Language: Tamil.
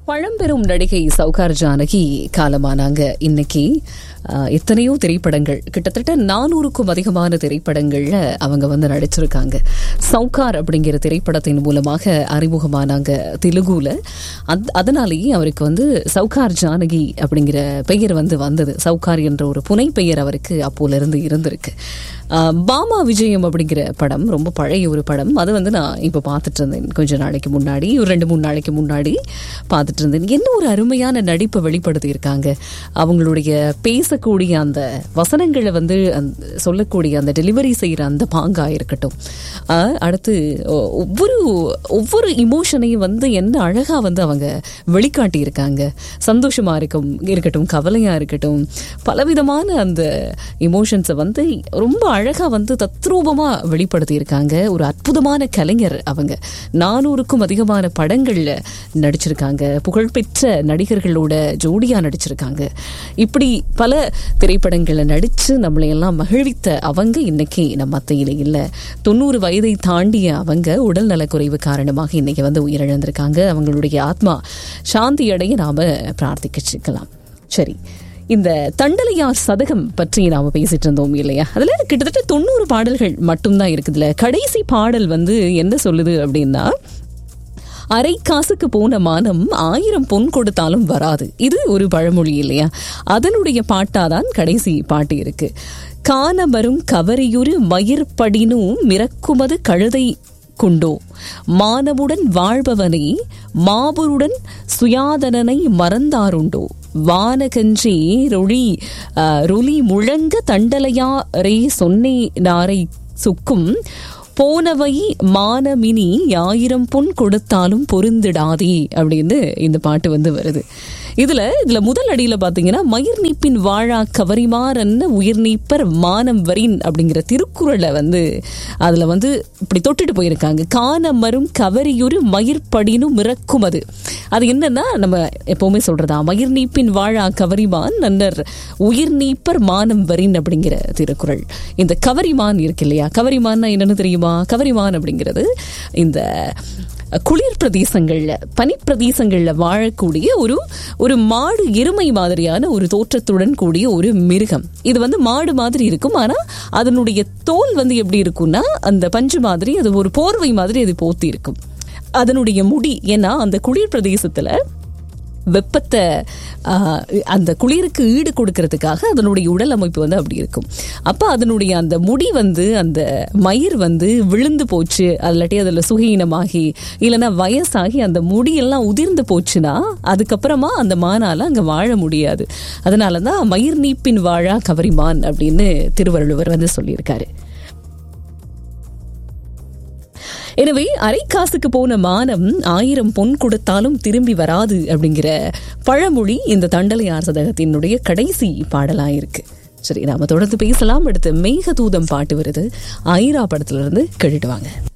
பழம்பெரும் நடிகை சவுகார் ஜானகி காலமானாங்க இன்னைக்கு ஆஹ், எத்தனையோ திரைப்படங்கள் கிட்டத்தட்ட நானூறுக்கும் அதிகமான திரைப்படங்கள்ல அவங்க வந்து நடிச்சிருக்காங்க சவுகார் அப்படிங்கிற திரைப்படத்தின் மூலமாக அறிமுகமானாங்க தெலுங்குல அத்- அதனாலேயே அவருக்கு வந்து சவுகார் ஜானகி அப்படிங்கிற பெயர் வந்து வந்தது சவுகார் என்ற ஒரு புனை பெயர் அவருக்கு அப்போல இருந்து இருந்திருக்கு ஆஹ், பாமா விஜயம் அப்படிங்கிற படம் ரொம்ப பழைய ஒரு படம் அது வந்து நான் இப்போ பார்த்துட்டு இருந்தேன் கொஞ்ச நாளைக்கு முன்னாடி ஒரு ரெண்டு மூணு நாளைக்கு முன்னாடி பார்த்துட்டு இருந்தேன் என்ன ஒரு அருமையான நடிப்பை வெளிப்படுத்தி இருக்காங்க அவங்களுடைய பேசக்கூடிய அந்த வசனங்களை வந்து அந்த சொல்லக்கூடிய அந்த டெலிவரி செய்கிற அந்த பாங்கா இருக்கட்டும் ஆஹ், அடுத்து ஒ- ஒவ்வொரு ஒவ்வொரு இமோஷனையும் வந்து என்ன அழகா வந்து அவங்க வெளிக்காட்டி இருக்காங்க சந்தோஷமா இருக்கும் இருக்கட்டும் கவலையா இருக்கட்டும் பலவிதமான அந்த இமோஷன்ஸை வந்து ரொம்ப அழகா வந்து தத்ரூபமா வெளிப்படுத்தி இருக்காங்க ஒரு அற்புதமான கலைஞர் அவங்க நானூறுக்கும் அதிகமான படங்கள்ல நடிச்சிருக்காங்க புகழ்பெற்ற நடிகர்களோட ஜோடியா நடிச்சிருக்காங்க இப்படி பல திரைப்படங்களை நடிச்சு நம்மளை எல்லாம் மகிழ்வித்த அவங்க இன்னைக்கு நம்ம மத்தியில இல்ல தொண்ணூறு வயதை தாண்டிய அவங்க உடல் நலக்குறைவு காரணமாக இன்னைக்கு வந்து உயிரிழந்திருக்காங்க அவங்களுடைய ஆத்மா சாந்தி அடைய நாம பிரார்த்திக்கலாம் சரி இந்த தண்டலையார் சதகம் பற்றி நாம பேசிட்டு இருந்தோம் இல்லையா அதுல கிட்டத்தட்ட தொண்ணூறு பாடல்கள் மட்டும்தான் இருக்குதுல கடைசி பாடல் வந்து என்ன சொல்லுது அப்படின்னா அரை காசுக்கு போன மானம் ஆயிரம் பொன் கொடுத்தாலும் வராது இது ஒரு பழமொழி இல்லையா அதனுடைய பாட்டாதான் கடைசி பாட்டு இருக்கு காணமரும் கவரியுரு மயிர்படினும் மிரக்குமது கழுதை குண்டோ மானவுடன் வாழ்பவனை மாபுருடன் சுயாதனனை மறந்தாருண்டோ வானகன்றே ரொழி அஹ், ரொலி முழங்க தண்டலையாரே சொன்னே நாரை சுக்கும் போனவை மானமினி ஆயிரம் பொன் கொடுத்தாலும் பொருந்திடாதே அப்படின்னு இந்த பாட்டு வந்து வருது இதுல இதுல முதல் அடியில பாத்தீங்கன்னா மயிர் நீப்பின் வாழா கவரிமாறன்ன உயிர் நீப்பர் மானம் வரின் அப்படிங்கிற திருக்குறளை வந்து அதுல வந்து இப்படி தொட்டுட்டு போயிருக்காங்க காண மரும் கவரியுரு மயிர்படினும் மிரக்கும் அது அது என்னன்னா நம்ம எப்பவுமே சொல்றதா மயிர் நீப்பின் வாழா கவரிமான் நன்னர் உயிர் நீப்பர் மானம் வரின் அப்படிங்கிற திருக்குறள் இந்த கவரிமான் இருக்கு இல்லையா கவரிமான்னா என்னன்னு தெரியுமா கவரிமான் அப்படிங்கிறது இந்த குளிர் பிரதேசங்கள்ல பனிப்பிரதேசங்கள்ல வாழக்கூடிய ஒரு ஒரு மாடு எருமை மாதிரியான ஒரு தோற்றத்துடன் கூடிய ஒரு மிருகம் இது வந்து மாடு மாதிரி இருக்கும் ஆனா அதனுடைய தோல் வந்து எப்படி இருக்கும்னா அந்த பஞ்சு மாதிரி அது ஒரு போர்வை மாதிரி அது போத்தி இருக்கும் அதனுடைய முடி ஏன்னா அந்த குளிர் பிரதேசத்துல வெப்பத்தை ஆஹ், அந்த குளிருக்கு ஈடு கொடுக்கறதுக்காக அதனுடைய உடல் அமைப்பு வந்து அப்படி இருக்கும் அப்போ அதனுடைய அந்த முடி வந்து அந்த மயிர் வந்து விழுந்து போச்சு இல்லாட்டி அதில் சுகீனமாகி இல்லைன்னா வயசாகி அந்த முடியெல்லாம் உதிர்ந்து போச்சுன்னா அதுக்கப்புறமா அந்த மானால அங்கே வாழ முடியாது அதனால தான் மயிர் நீப்பின் வாழா கவரிமான் அப்படின்னு திருவள்ளுவர் வந்து சொல்லியிருக்காரு எனவே அரை காசுக்கு போன மானம் ஆயிரம் பொன் கொடுத்தாலும் திரும்பி வராது அப்படிங்கிற பழமொழி இந்த தண்டலையார் சதகத்தினுடைய கடைசி பாடலா இருக்கு சரி நாம தொடர்ந்து பேசலாம் அடுத்து மேகதூதம் பாட்டு வருது ஐரா படத்துல இருந்து கேட்டுட்டு வாங்க